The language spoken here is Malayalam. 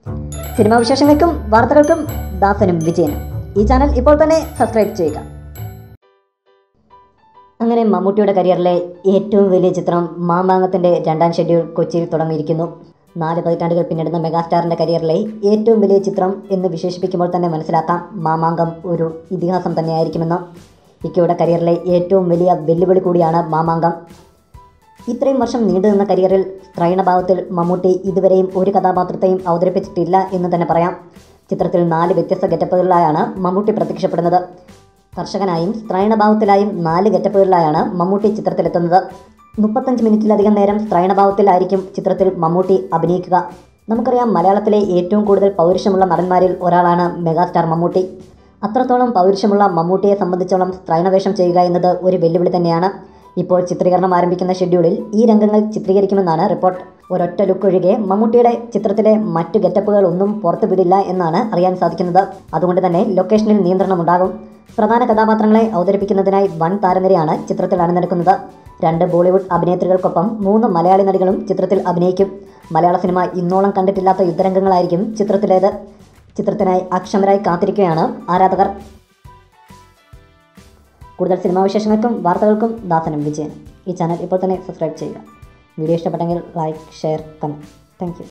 സിനിമാ വിശേഷങ്ങൾക്കും വാർത്തകൾക്കും ദാസനും വിജയനും ഈ ചാനൽ ഇപ്പോൾ തന്നെ സബ്സ്ക്രൈബ് ചെയ്യുക അങ്ങനെ മമ്മൂട്ടിയുടെ കരിയറിലെ ഏറ്റവും വലിയ ചിത്രം മാമാങ്കത്തിൻ്റെ രണ്ടാം ഷെഡ്യൂൾ കൊച്ചിയിൽ തുടങ്ങിയിരിക്കുന്നു നാല് പതിറ്റാണ്ടുകൾ പിന്നിടുന്ന മെഗാസ്റ്റാറിൻ്റെ കരിയറിലെ ഏറ്റവും വലിയ ചിത്രം എന്ന് വിശേഷിപ്പിക്കുമ്പോൾ തന്നെ മനസ്സിലാക്കാം മാമാങ്കം ഒരു ഇതിഹാസം തന്നെയായിരിക്കുമെന്ന് ഇക്കയുടെ കരിയറിലെ ഏറ്റവും വലിയ വെല്ലുവിളി കൂടിയാണ് മാമാങ്കം ഇത്രയും വർഷം നീണ്ടുനിന്ന കരിയറിൽ സ്ത്രൈണഭാവത്തിൽ മമ്മൂട്ടി ഇതുവരെയും ഒരു കഥാപാത്രത്തെയും അവതരിപ്പിച്ചിട്ടില്ല എന്ന് തന്നെ പറയാം ചിത്രത്തിൽ നാല് വ്യത്യസ്ത ഗെറ്റപ്പുകളിലായാണ് മമ്മൂട്ടി പ്രത്യക്ഷപ്പെടുന്നത് കർഷകനായും സ്ത്രൈണഭാവത്തിലായും നാല് ഗെറ്റപ്പുകളിലായാണ് മമ്മൂട്ടി ചിത്രത്തിലെത്തുന്നത് മുപ്പത്തഞ്ച് മിനിറ്റിലധികം നേരം സ്ത്രൈണഭാവത്തിലായിരിക്കും ചിത്രത്തിൽ മമ്മൂട്ടി അഭിനയിക്കുക നമുക്കറിയാം മലയാളത്തിലെ ഏറ്റവും കൂടുതൽ പൗരുഷമുള്ള നടന്മാരിൽ ഒരാളാണ് മെഗാസ്റ്റാർ മമ്മൂട്ടി അത്രത്തോളം പൗരുഷമുള്ള മമ്മൂട്ടിയെ സംബന്ധിച്ചോളം സ്ത്രൈണവേഷം ചെയ്യുക എന്നത് ഒരു വെല്ലുവിളി തന്നെയാണ് ഇപ്പോൾ ചിത്രീകരണം ആരംഭിക്കുന്ന ഷെഡ്യൂളിൽ ഈ രംഗങ്ങൾ ചിത്രീകരിക്കുമെന്നാണ് റിപ്പോർട്ട് ഒരൊറ്റ ലുക്ക് ഒഴികെ മമ്മൂട്ടിയുടെ ചിത്രത്തിലെ മറ്റ് ഗെറ്റപ്പുകൾ ഒന്നും പുറത്തുവിടില്ല എന്നാണ് അറിയാൻ സാധിക്കുന്നത് അതുകൊണ്ട് തന്നെ ലൊക്കേഷനിൽ നിയന്ത്രണമുണ്ടാകും പ്രധാന കഥാപാത്രങ്ങളെ അവതരിപ്പിക്കുന്നതിനായി വൻ താരനിരയാണ് ചിത്രത്തിൽ അണിനിരക്കുന്നത് രണ്ട് ബോളിവുഡ് അഭിനേത്രികൾക്കൊപ്പം മൂന്ന് മലയാളി നടികളും ചിത്രത്തിൽ അഭിനയിക്കും മലയാള സിനിമ ഇന്നോളം കണ്ടിട്ടില്ലാത്ത യുദ്ധരംഗങ്ങളായിരിക്കും ചിത്രത്തിലേത് ചിത്രത്തിനായി അക്ഷമരായി കാത്തിരിക്കുകയാണ് ആരാധകർ കൂടുതൽ സിനിമാ വിശേഷങ്ങൾക്കും വാർത്തകൾക്കും ദാസനും വിജയനും ഈ ചാനൽ ഇപ്പോൾ തന്നെ സബ്സ്ക്രൈബ് ചെയ്യുക വീഡിയോ ഇഷ്ടപ്പെട്ടെങ്കിൽ like share comment thank U